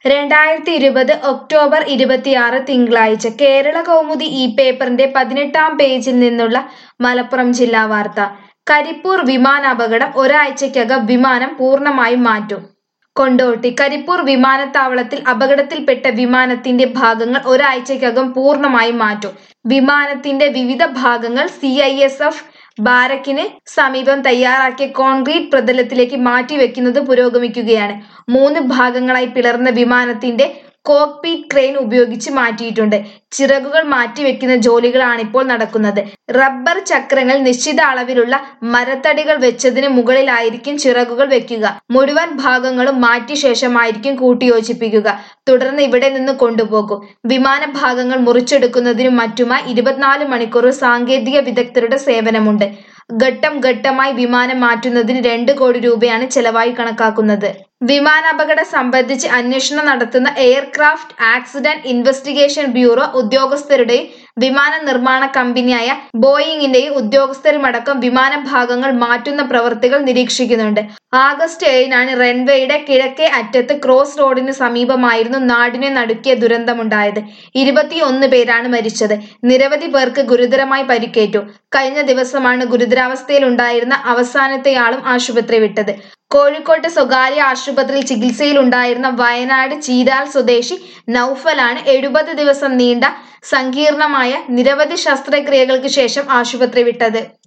രണ്ടായിരത്തി ഇരുപത് ഒക്ടോബർ ഇരുപത്തിയാറ് തിങ്കളാഴ്ച കേരള കൗമുദി ഈ പേപ്പറിന്റെ പതിനെട്ടാം പേജിൽ നിന്നുള്ള മലപ്പുറം ജില്ലാ വാർത്ത കരിപ്പൂർ വിമാനാപകടം ഒരാഴ്ചയ്ക്കകം വിമാനം പൂർണ്ണമായും മാറ്റും കൊണ്ടോട്ടി കരിപ്പൂർ വിമാനത്താവളത്തിൽ അപകടത്തിൽപ്പെട്ട വിമാനത്തിന്റെ ഭാഗങ്ങൾ ഒരാഴ്ചയ്ക്കകം പൂർണ്ണമായും മാറ്റും വിമാനത്തിന്റെ വിവിധ ഭാഗങ്ങൾ സി ഐ എസ് എഫ് ബാരക്കിന് സമീപം തയ്യാറാക്കിയ കോൺക്രീറ്റ് പ്രതലത്തിലേക്ക് മാറ്റിവെക്കുന്നത് പുരോഗമിക്കുകയാണ് മൂന്ന് ഭാഗങ്ങളായി പിളർന്ന വിമാനത്തിന്റെ കോക്പീറ്റ് ക്രെയിൻ ഉപയോഗിച്ച് മാറ്റിയിട്ടുണ്ട് ചിറകുകൾ മാറ്റിവെക്കുന്ന ജോലികളാണിപ്പോൾ നടക്കുന്നത് റബ്ബർ ചക്രങ്ങൾ നിശ്ചിത അളവിലുള്ള മരത്തടികൾ വെച്ചതിന് മുകളിലായിരിക്കും ചിറകുകൾ വെക്കുക മുഴുവൻ ഭാഗങ്ങളും മാറ്റിയ ശേഷമായിരിക്കും കൂട്ടിയോജിപ്പിക്കുക തുടർന്ന് ഇവിടെ നിന്ന് കൊണ്ടുപോകും വിമാന ഭാഗങ്ങൾ മുറിച്ചെടുക്കുന്നതിനും മറ്റുമായി ഇരുപത്തിനാല് മണിക്കൂർ സാങ്കേതിക വിദഗ്ധരുടെ സേവനമുണ്ട് ഘട്ടം ഘട്ടമായി വിമാനം മാറ്റുന്നതിന് രണ്ട് കോടി രൂപയാണ് ചെലവായി കണക്കാക്കുന്നത് വിമാനാപകടം സംബന്ധിച്ച് അന്വേഷണം നടത്തുന്ന എയർക്രാഫ്റ്റ് ആക്സിഡന്റ് ഇൻവെസ്റ്റിഗേഷൻ ബ്യൂറോ ഉദ്യോഗസ്ഥരുടെയും വിമാന നിർമ്മാണ കമ്പനിയായ ബോയിങ്ങിന്റെയും ഉദ്യോഗസ്ഥരുമടക്കം വിമാന ഭാഗങ്ങൾ മാറ്റുന്ന പ്രവൃത്തികൾ നിരീക്ഷിക്കുന്നുണ്ട് ആഗസ്റ്റ് ഏഴിനാണ് റൺവേയുടെ കിഴക്കേ അറ്റത്ത് ക്രോസ് റോഡിന് സമീപമായിരുന്നു നാടിനെ നടുക്കിയ ദുരന്തമുണ്ടായത് ഇരുപത്തിയൊന്ന് പേരാണ് മരിച്ചത് നിരവധി പേർക്ക് ഗുരുതരമായി പരിക്കേറ്റു കഴിഞ്ഞ ദിവസമാണ് ഗുരുതരാവസ്ഥയിലുണ്ടായിരുന്ന അവസാനത്തെയാളും ആശുപത്രി വിട്ടത് കോഴിക്കോട്ട് സ്വകാര്യ ആശുപത്രിയിൽ ചികിത്സയിലുണ്ടായിരുന്ന വയനാട് ചീരാൽ സ്വദേശി നൌഫലാണ് എഴുപത് ദിവസം നീണ്ട സങ്കീർണമായ നിരവധി ശസ്ത്രക്രിയകൾക്ക് ശേഷം ആശുപത്രി വിട്ടത്